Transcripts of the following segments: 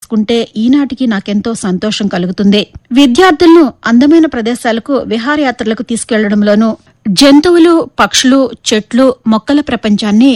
చేసుకుంటే ఈనాటికి నాకెంతో సంతోషం కలుగుతుంది విద్యార్థులను అందమైన ప్రదేశాలకు విహారయాత్రలకు తీసుకెళ్లడంలోనూ జంతువులు పక్షులు చెట్లు మొక్కల ప్రపంచాన్ని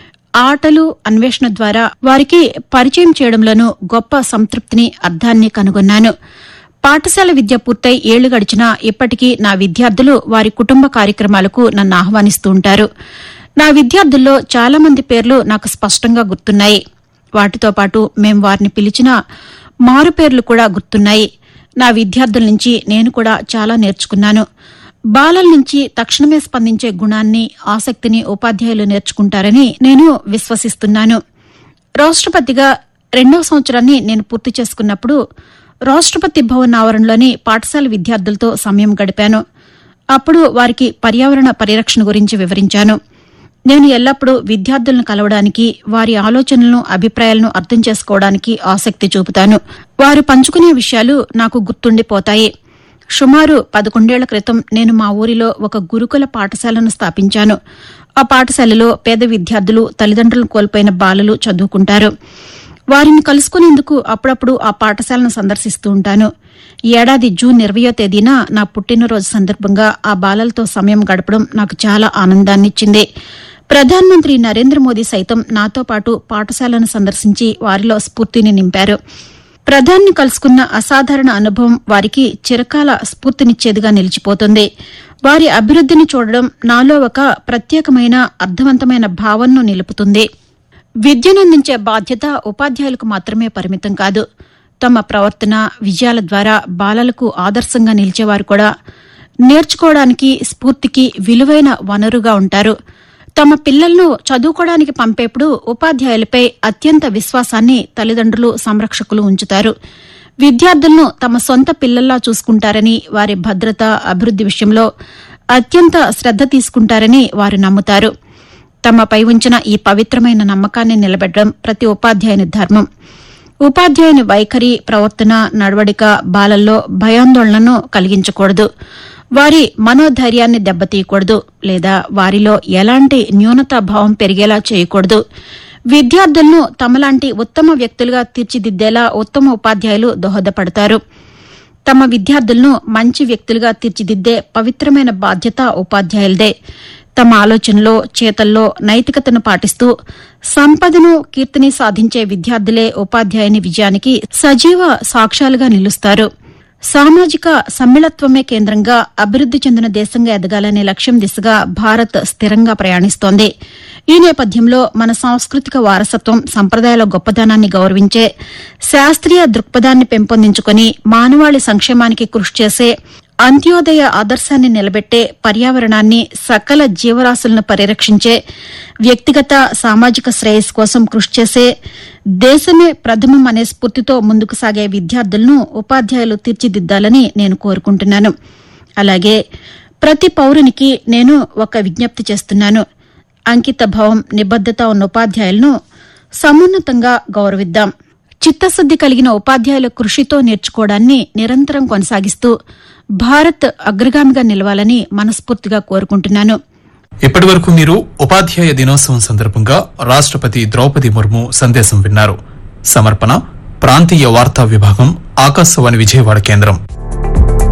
ఆటలు అన్వేషణ ద్వారా వారికి పరిచయం చేయడంలోనూ గొప్ప సంతృప్తిని అర్థాన్ని కనుగొన్నాను పాఠశాల విద్య పూర్తయి ఏళ్లు గడిచినా ఇప్పటికీ నా విద్యార్థులు వారి కుటుంబ కార్యక్రమాలకు నన్ను ఆహ్వానిస్తూ ఉంటారు నా విద్యార్థుల్లో చాలా మంది పేర్లు నాకు స్పష్టంగా గుర్తున్నాయి వాటితో పాటు మేం వారిని పిలిచిన మారు పేర్లు కూడా గుర్తున్నాయి నా విద్యార్థుల నుంచి నేను కూడా చాలా నేర్చుకున్నాను బాలల నుంచి తక్షణమే స్పందించే గుణాన్ని ఆసక్తిని ఉపాధ్యాయులు నేర్చుకుంటారని నేను విశ్వసిస్తున్నాను రాష్ట్రపతిగా రెండవ సంవత్సరాన్ని నేను పూర్తి చేసుకున్నప్పుడు రాష్ట్రపతి భవన్ ఆవరణలోని పాఠశాల విద్యార్థులతో సమయం గడిపాను అప్పుడు వారికి పర్యావరణ పరిరక్షణ గురించి వివరించాను నేను ఎల్లప్పుడూ విద్యార్థులను కలవడానికి వారి ఆలోచనలను అభిప్రాయాలను అర్థం చేసుకోవడానికి ఆసక్తి చూపుతాను వారు పంచుకునే విషయాలు నాకు గుర్తుండిపోతాయి సుమారు పదకొండేళ్ల క్రితం నేను మా ఊరిలో ఒక గురుకుల పాఠశాలను స్థాపించాను ఆ పాఠశాలలో పేద విద్యార్థులు తల్లిదండ్రులను కోల్పోయిన బాలలు చదువుకుంటారు వారిని కలుసుకునేందుకు అప్పుడప్పుడు ఆ పాఠశాలను సందర్శిస్తూ ఉంటాను ఈ ఏడాది జూన్ ఇరవయో తేదీన నా పుట్టినరోజు సందర్భంగా ఆ బాలలతో సమయం గడపడం నాకు చాలా ఆనందాన్నిచ్చింది ప్రధానమంత్రి నరేంద్ర మోదీ సైతం నాతో పాటు పాఠశాలను సందర్శించి వారిలో స్ఫూర్తిని నింపారు ప్రధాన్ని కలుసుకున్న అసాధారణ అనుభవం వారికి చిరకాల స్ఫూర్తినిచ్చేదిగా నిలిచిపోతుంది వారి అభివృద్ధిని చూడడం నాలో ఒక ప్రత్యేకమైన అర్థవంతమైన భావనను నిలుపుతుంది విద్యనందించే బాధ్యత ఉపాధ్యాయులకు మాత్రమే పరిమితం కాదు తమ ప్రవర్తన విజయాల ద్వారా బాలలకు ఆదర్శంగా నిలిచేవారు కూడా నేర్చుకోవడానికి స్ఫూర్తికి విలువైన వనరుగా ఉంటారు తమ పిల్లలను చదువుకోవడానికి పంపేప్పుడు ఉపాధ్యాయులపై అత్యంత విశ్వాసాన్ని తల్లిదండ్రులు సంరక్షకులు ఉంచుతారు విద్యార్థులను తమ సొంత పిల్లల్లా చూసుకుంటారని వారి భద్రత అభివృద్ది విషయంలో అత్యంత శ్రద్ద తీసుకుంటారని వారు నమ్ముతారు తమపై ఉంచిన ఈ పవిత్రమైన నమ్మకాన్ని నిలబెట్టడం ప్రతి ఉపాధ్యాయుని ధర్మం ఉపాధ్యాయుని వైఖరి ప్రవర్తన నడవడిక బాలల్లో భయాందోళనను కలిగించకూడదు వారి మనోధైర్యాన్ని దెబ్బతీయకూడదు లేదా వారిలో ఎలాంటి న్యూనతాభావం పెరిగేలా చేయకూడదు విద్యార్థులను తమలాంటి ఉత్తమ వ్యక్తులుగా తీర్చిదిద్దేలా ఉత్తమ ఉపాధ్యాయులు దోహదపడతారు తమ విద్యార్థులను మంచి వ్యక్తులుగా తీర్చిదిద్దే పవిత్రమైన బాధ్యత ఉపాధ్యాయులదే తమ ఆలోచనలో చేతల్లో నైతికతను పాటిస్తూ సంపదను కీర్తిని సాధించే విద్యార్థులే ఉపాధ్యాయుని విజయానికి సజీవ సాక్ష్యాలుగా నిలుస్తారు సామాజిక సమ్మిళత్వమే కేంద్రంగా అభివృద్ది చెందిన దేశంగా ఎదగాలనే లక్ష్యం దిశగా భారత్ స్థిరంగా ప్రయాణిస్తోంది ఈ నేపథ్యంలో మన సాంస్కృతిక వారసత్వం సంప్రదాయాల గొప్పదనాన్ని గౌరవించే శాస్త్రీయ దృక్పథాన్ని పెంపొందించుకుని మానవాళి సంక్షేమానికి కృషి చేసే అంత్యోదయ ఆదర్శాన్ని నిలబెట్టే పర్యావరణాన్ని సకల జీవరాశులను పరిరక్షించే వ్యక్తిగత సామాజిక శ్రేయస్సు కోసం కృషి చేసే దేశమే ప్రథమం అనే స్ఫూర్తితో ముందుకు సాగే విద్యార్థులను ఉపాధ్యాయులు తీర్చిదిద్దాలని నేను కోరుకుంటున్నాను అలాగే ప్రతి పౌరునికి నేను ఒక విజ్ఞప్తి చేస్తున్నాను అంకిత భావం నిబద్దత ఉన్న ఉపాధ్యాయులను సమున్నతంగా గౌరవిద్దాం చిత్తశుద్ది కలిగిన ఉపాధ్యాయుల కృషితో నేర్చుకోవడాన్ని నిరంతరం కొనసాగిస్తూ భారత్ అగ్రగామిగా నిలవాలని మనస్ఫూర్తిగా కోరుకుంటున్నాను ఇప్పటి వరకు మీరు ఉపాధ్యాయ దినోత్సవం సందర్భంగా రాష్ట్రపతి ద్రౌపది ముర్ము సందేశం విన్నారు సమర్పణ ప్రాంతీయ వార్తా విభాగం ఆకాశవాణి విజయవాడ కేంద్రం